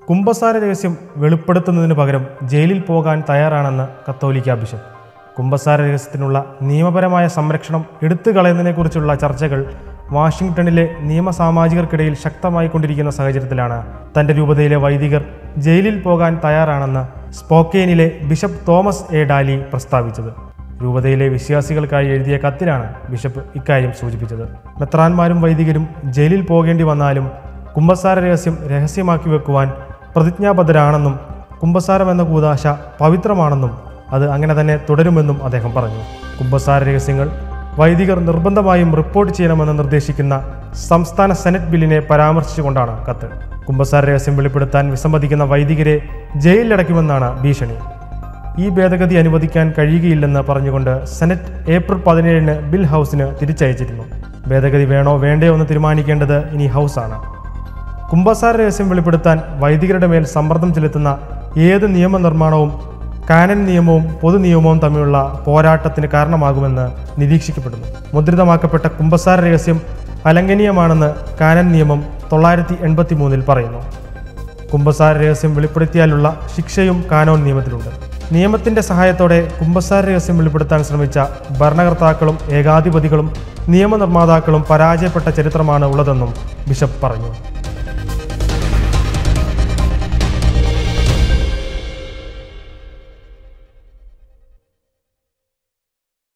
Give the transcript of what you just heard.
കുംഭസാര രഹസ്യം വെളിപ്പെടുത്തുന്നതിന് പകരം ജയിലിൽ പോകാൻ തയ്യാറാണെന്ന് കത്തോലിക്ക ബിഷപ്പ് കുംഭസാര രഹസ്യത്തിനുള്ള നിയമപരമായ സംരക്ഷണം എടുത്തു കളയുന്നതിനെക്കുറിച്ചുള്ള ചർച്ചകൾ വാഷിംഗ്ടണിലെ നിയമസാമാജികർക്കിടയിൽ ശക്തമായി കൊണ്ടിരിക്കുന്ന സാഹചര്യത്തിലാണ് തന്റെ രൂപതയിലെ വൈദികർ ജയിലിൽ പോകാൻ തയ്യാറാണെന്ന് സ്പോക്കെയിനിലെ ബിഷപ്പ് തോമസ് എ ഡാലി പ്രസ്താവിച്ചത് രൂപതയിലെ വിശ്വാസികൾക്കായി എഴുതിയ കത്തിലാണ് ബിഷപ്പ് ഇക്കാര്യം സൂചിപ്പിച്ചത് മെത്രാന്മാരും വൈദികരും ജയിലിൽ പോകേണ്ടി വന്നാലും കുംഭസാര രഹസ്യം രഹസ്യമാക്കി വെക്കുവാൻ പ്രതിജ്ഞാബദ്ധരാണെന്നും കുംഭസാരം എന്ന കൂതാശ പവിത്രമാണെന്നും അത് അങ്ങനെ തന്നെ തുടരുമെന്നും അദ്ദേഹം പറഞ്ഞു കുംഭസാര രഹസ്യങ്ങൾ വൈദികർ നിർബന്ധമായും റിപ്പോർട്ട് ചെയ്യണമെന്ന് നിർദ്ദേശിക്കുന്ന സംസ്ഥാന സെനറ്റ് ബില്ലിനെ പരാമർശിച്ചുകൊണ്ടാണ് കത്ത് കുംഭസാര രഹസ്യം വെളിപ്പെടുത്താൻ വിസമ്മതിക്കുന്ന വൈദികരെ ജയിലിലടയ്ക്കുമെന്നാണ് ഭീഷണി ഈ ഭേദഗതി അനുവദിക്കാൻ കഴിയുകയില്ലെന്ന് പറഞ്ഞുകൊണ്ട് സെനറ്റ് ഏപ്രിൽ പതിനേഴിന് ബിൽ ഹൗസിന് തിരിച്ചയച്ചിരുന്നു ഭേദഗതി വേണോ വേണ്ടയോ എന്ന് തീരുമാനിക്കേണ്ടത് ഇനി ഹൗസാണ് കുംഭസാര രഹസ്യം വെളിപ്പെടുത്താൻ വൈദികരുടെ മേൽ സമ്മർദ്ദം ചെലുത്തുന്ന ഏത് നിയമനിർമ്മാണവും കാനൻ നിയമവും പൊതു നിയമവും തമ്മിലുള്ള പോരാട്ടത്തിന് കാരണമാകുമെന്ന് നിരീക്ഷിക്കപ്പെടുന്നു മുദ്രിതമാക്കപ്പെട്ട കുംഭസാര രഹസ്യം അലംഘനീയമാണെന്ന് കാനൻ നിയമം തൊള്ളായിരത്തി എൺപത്തി മൂന്നിൽ പറയുന്നു കുംഭസാര രഹസ്യം വെളിപ്പെടുത്തിയാലുള്ള ശിക്ഷയും കാനോൻ നിയമത്തിലുണ്ട് നിയമത്തിന്റെ സഹായത്തോടെ കുംഭസാര രഹസ്യം വെളിപ്പെടുത്താൻ ശ്രമിച്ച ഭരണകർത്താക്കളും ഏകാധിപതികളും നിയമനിർമ്മാതാക്കളും പരാജയപ്പെട്ട ചരിത്രമാണ് ഉള്ളതെന്നും ബിഷപ്പ് പറഞ്ഞു